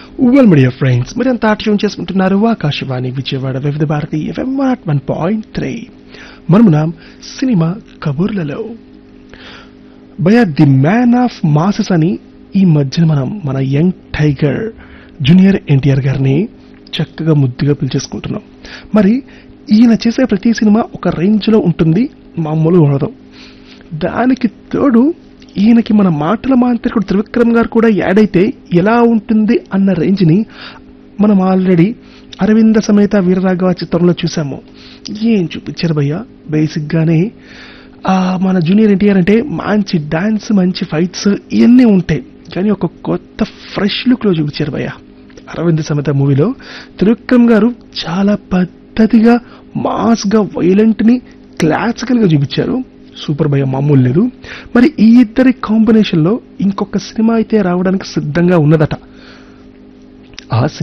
well media friends మీరంతా tune చేసుకుంటున్నారు Akashvani Vijayawada Vividh Bharati FM one point three మనమునాం సినిమా కబుర్లలో భయ ది మ్యాన్ ఆఫ్ మాసెస్ అని ఈ మధ్యన మనం మన యంగ్ టైగర్ జూనియర్ ఎన్టీఆర్ గారిని చక్కగా ముద్దుగా పిలిచేసుకుంటున్నాం మరి ఈయన చేసే ప్రతి సినిమా ఒక రేంజ్లో ఉంటుంది మామూలుగా ఉండదు దానికి తోడు ఈయనకి మన మాటల మాంత్రికుడు త్రివిక్రమ్ గారు కూడా యాడ్ అయితే ఎలా ఉంటుంది అన్న రేంజ్ని మనం ఆల్రెడీ అరవింద సమేత వీరరాఘవ చిత్రంలో చూసాము ఏం చూపించారు భయ్య బేసిక్గానే ఆ, మన జూనియర్ ఎన్టీఆర్ అంటే మంచి డాన్స్ మంచి ఫైట్స్ ఇవన్నీ ఉంటాయి కానీ ఒక కొత్త ఫ్రెష్ లుక్లో చూపించారు భయ్య అరవింద సమేత మూవీలో త్రివిక్రమ్ గారు చాలా పద్ధతిగా మాస్గా వైలెంట్ని క్లాసికల్గా చూపించారు సూపర్ భయ మామూలు లేదు మరి ఈ ఇద్దరి కాంబినేషన్లో ఇంకొక సినిమా అయితే రావడానికి సిద్ధంగా ఉన్నదట ఆ